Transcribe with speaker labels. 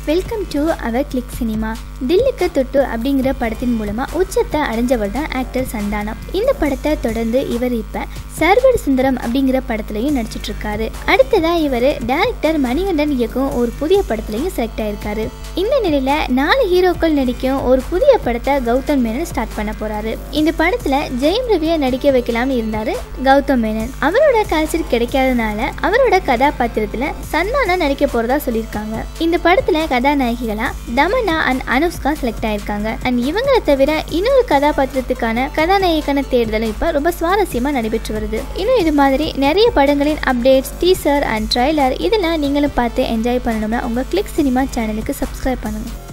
Speaker 1: welcome to our click cinema தில்லுக்கு தொட்டு அப்படிங்கிற படத்தின் மூலமா உச்சத்தை அடைஞ்சவர் தான் ஆக்டர் சந்தானம் இந்த படத்தை தொடர்ந்து இவர் இப்ப சர்வர் சுந்தரம் அப்படிங்கிற படத்துலையும் நடிச்சிட்டு இருக்காரு அடுத்ததா இவர் டைரக்டர் மணிகண்டன் இயக்கும் ஒரு புதிய படத்துலையும் செலக்ட் ஆயிருக்காரு இந்த நிலையில நாலு ஹீரோக்கள் நடிக்கும் ஒரு புதிய படத்தை கௌதம் மேனன் ஸ்டார்ட் பண்ண போறாரு இந்த படத்துல ஜெயம் ரவியை நடிக்க வைக்கலாம்னு இருந்தாரு கௌதம் மேனன் அவரோட கால்சீட் கிடைக்காதனால அவரோட கதாபாத்திரத்துல சந்தானம் நடிக்க போறதா சொல்லியிருக்காங்க இந்த படத்துல கதாநாயகிகளா தமனா அண்ட் அனுஷ்கா செலக்ட் ஆயிருக்காங்க அண்ட் இவங்களை தவிர இன்னொரு கதாபாத்திரத்துக்கான கதாநாயகன தேடுதலும் இப்ப ரொம்ப சுவாரஸ்யமா நடைபெற்று வருது இன்னும் இது மாதிரி நிறைய படங்களின் அப்டேட்ஸ் டீசர் அண்ட் ட்ரைலர் இதெல்லாம் நீங்களும் பார்த்து என்ஜாய் பண்ணணும்னா உங்க கிளிக் சினிமா சேனலுக்கு சப்ஸ்கிரைப் பண்ணுங்க